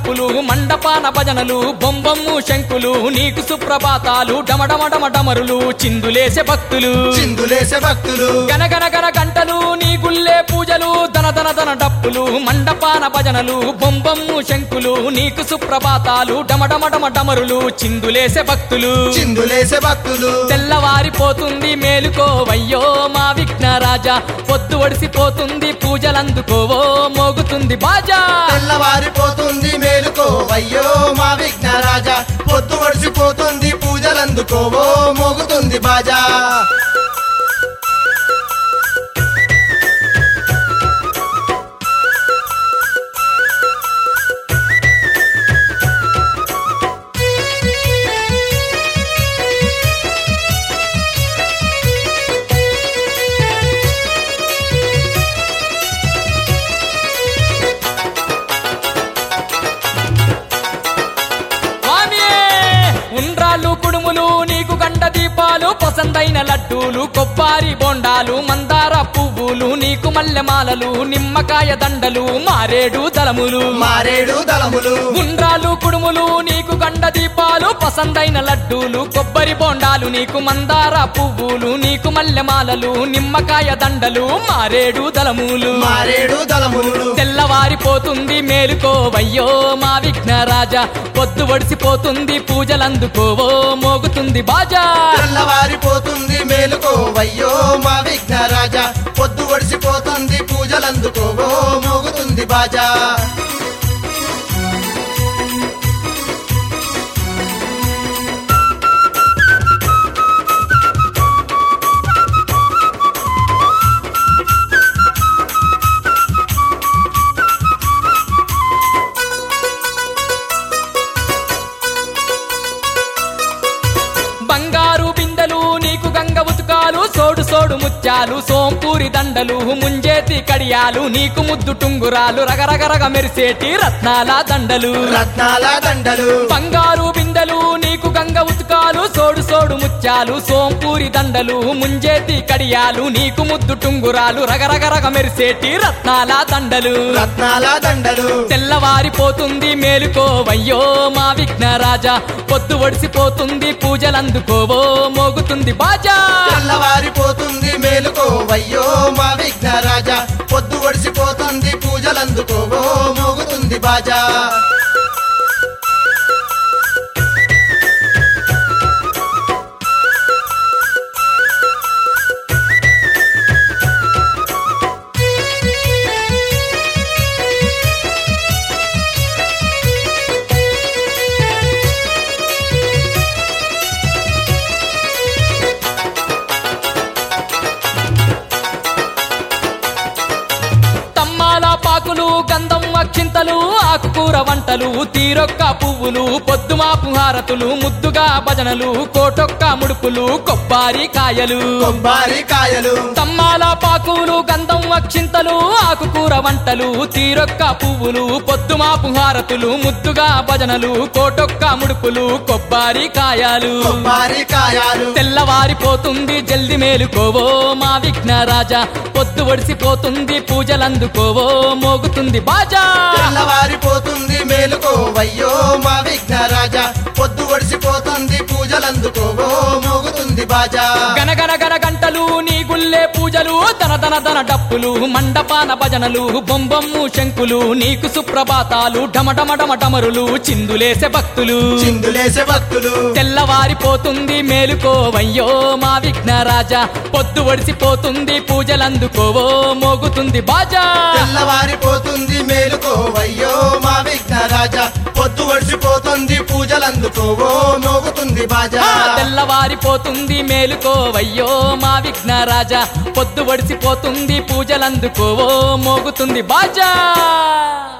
డప్పులు మండపాన భజనలు బొంబమ్ము శంకులు నీకు సుప్రభాతాలు డమడమడమ డమరులు చిందులేసే భక్తులు చిందులేసే భక్తులు గనగన గన గంటలు నీ గుల్లే పూజలు దన దన దన డప్పులు మండపాన భజనలు బొంబమ్ము శంకులు నీకు సుప్రభాతాలు డమడమడమ డమరులు చిందులేసే భక్తులు చిందులేసే భక్తులు తెల్లవారిపోతుంది మేలుకోవయ్యో మా విఘ్నరాజా పొద్దు ఒడిసిపోతుంది పూజలందుకోవో మోగుతుంది బాజా తెల్లవారిపోతుంది మేలుకో అయ్యో మా విఘ్నరాజా పొద్దు వడిసిపోతుంది పూజలందుకోవో మోగుతుంది బాజా స్వామియే! ఉండ్రాళ్ళు కుడుములు నీకు గండ దీపాలు పసందైన లడ్డూలు కొబ్బరి బొండాలు మందార పువ్వులు నీకు మల్లెమాలలు నిమ్మకాయ దండలు మారేడు దళములు మారేడు దళములు ఉండ్రాలు కుడుములు నీకు గండ దీపాలు పసందైన లడ్డూలు కొబ్బరి బొండాలు నీకు మందార పువ్వులు నీకు మల్లెమాలలు నిమ్మకాయ దండలు మారేడు దళములు మారేడు దళములు తెల్లవారిపోతుంది మేలుకోవయ్యో మా విఘ్నరాజా పొద్దు ఒడిసిపోతుంది పూజలందుకోవో మోగుతుంది బాజా తెల్లవారిపోతుంది మేలుకో అయ్యో మా విఘ్నరాజా పొద్దు వడిసిపోతుంది పూజలందుకోవో మోగుతుంది బాజా బంగారు బిందెలు నీకు గంగ ఉతుకాలు సోడు సోడు ముత్యాలు సోంపూరి దండలు ముంజేతి కడియాలు నీకు ముద్దు టుంగురాలు రగరగరగ మెరిసేటి రత్నాల దండలు రత్నాల దండలు బంగారు బిందెలు నీకు గంగ ఉతుకాలు సోడు సోడు ముత్యాలు సోంపూరి దండలు ముంజేతి కడియాలు నీకు ముద్దు టుంగురాలు రగరగరగ మెరిసేటి రత్నాల దండలు రత్నాల దండలు తెల్లవారిపోతుంది మేలుకోవయ్యో మా విఘ్నరాజా పొద్దు ఒడిసిపోతుంది పూజలందుకోవో మోగుతుంది బాజా తెల్లవారిపోతుంది మేలుకో అయ్యో మా విఘ్నరాజా పొద్దు వడిసిపోతుంది పూజలందుకోవో మోగుతుంది బాజా తమ్మాల పాకులు గంధం అక్షింతలు ఆకుకూర వంటలు తీరొక్క పువ్వులు పొద్దుమాపు హారతులు ముద్దుగా భజనలు కోటొక్క ముడుపులు కొబ్బరి కాయలు కొబ్బరి కాయలు తమ్మాల పాకులు గంధం అక్షింతలు ఆకుకూర వంటలు తీరొక్క పువ్వులు పొద్దుమాపు హారతులు ముద్దుగా భజనలు కోటొక్క ముడుపులు కొబ్బరి కాయాలు కొబ్బరి కాయాలు తెల్లవారిపోతుంది జల్ది మేలుకోవో మా విఘ్నరాజా పొద్దు ఒడిసిపోతుంది పూజలందుకోవో మోగుతుంది బాజా తెల్లవారిపోతుంది మేలుకో అయ్యో మా విఘ్నరాజా పొద్దు వడిసిపోతుంది పూజలందుకోవో మోగుతుంది బాజా గనగన గన గంటలు నీ గుల్లే పూజలు తన తన తన డప్పులు మండపాన భజనలు బొంబమ్ము శంకులు నీకు సుప్రభాతాలు డమడమడమ డమరులు చిందులేసే భక్తులు చిందులేసే భక్తులు తెల్లవారిపోతుంది మేలుకోవయ్యో మా విఘ్నరాజా పొద్దు ఒడిసిపోతుంది పూజలందుకోవో మోగుతుంది బాజా తెల్లవారిపోతుంది మేలుకో అయ్యో మా విఘ్నరాజా పొద్దు వడిసిపోతుంది పూజలందుకోవో మోగుతుంది బాజా తెల్లవారిపోతుంది మేలుకోవయ్యో మా విఘ్నరాజా పొద్దు ఒడిసిపోతుంది పూజలందుకోవో మోగుతుంది బాజా